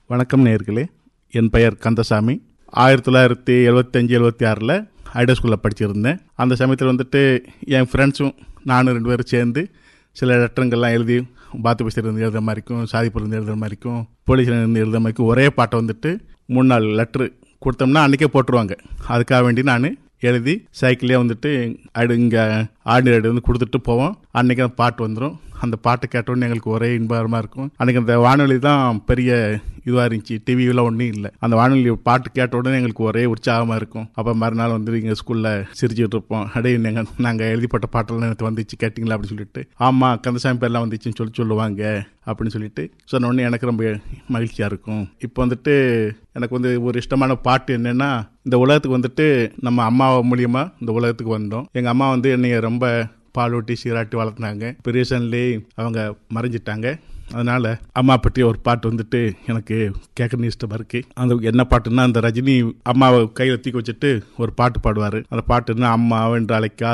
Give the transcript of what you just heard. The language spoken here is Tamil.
வணக்கம் நேர்களே என் பெயர் கந்தசாமி ஆயிரத்தி தொள்ளாயிரத்தி எழுபத்தஞ்சி எழுபத்தி ஆறில் ஐடியா ஸ்கூலில் படிச்சிருந்தேன் அந்த சமயத்தில் வந்துட்டு என் ஃப்ரெண்ட்ஸும் நானும் ரெண்டு பேரும் சேர்ந்து சில லெட்டருங்கள்லாம் எழுதி பாத்து பஸ் இருந்து எழுதுற மாதிரிக்கும் சாதிப்பூர் இருந்து எழுதுற மாதிரிக்கும் போலீஸில் இருந்து எழுதுற மாதிரிக்கும் ஒரே பாட்டை வந்துட்டு மூணு நாலு லெட்ரு கொடுத்தோம்னா அன்றைக்கே போட்டுருவாங்க அதுக்காக வேண்டி நான் எழுதி சைக்கிளே வந்துட்டு அடு இங்கே ஆர்டினரி வந்து கொடுத்துட்டு போவோம் அன்றைக்கி அந்த பாட்டு வந்துடும் அந்த பாட்டு கேட்டோன்னே எங்களுக்கு ஒரே இன்பகரமாக இருக்கும் அன்றைக்கி அந்த வானொலி தான் பெரிய இதுவாக இருந்துச்சு டிவியில் ஒன்றும் இல்லை அந்த வானொலி பாட்டு கேட்ட உடனே எங்களுக்கு ஒரே உற்சாகமாக இருக்கும் அப்போ மறுநாள் வந்து எங்கள் ஸ்கூலில் சிரிச்சுட்டு இருப்போம் அடே நீங்கள் நாங்கள் எழுதிப்பட்ட பாட்டெல்லாம் எனக்கு வந்துச்சு கேட்டிங்களா அப்படின்னு சொல்லிட்டு ஆமாம் கந்தசாமி பேர்லாம் வந்துச்சுன்னு சொல்லி சொல்லுவாங்க அப்படின்னு சொல்லிட்டு சொன்ன உடனே எனக்கு ரொம்ப மகிழ்ச்சியாக இருக்கும் இப்போ வந்துட்டு எனக்கு வந்து ஒரு இஷ்டமான பாட்டு என்னென்னா இந்த உலகத்துக்கு வந்துட்டு நம்ம அம்மா மூலியமாக இந்த உலகத்துக்கு வந்தோம் எங்கள் அம்மா வந்து என்னைய ரொம்ப பாலூட்டி சீராட்டி வளர்த்துனாங்க இப்போ ரீசன்ட்லி அவங்க மறைஞ்சிட்டாங்க அதனால அம்மா பற்றி ஒரு பாட்டு வந்துட்டு எனக்கு கேட்கணும் இஷ்டமா இருக்கு அந்த என்ன பாட்டுன்னா அந்த ரஜினி அம்மாவை கையில் தூக்கி வச்சுட்டு ஒரு பாட்டு பாடுவார் அந்த பாட்டுன்னா அம்மா என்று அழைக்கா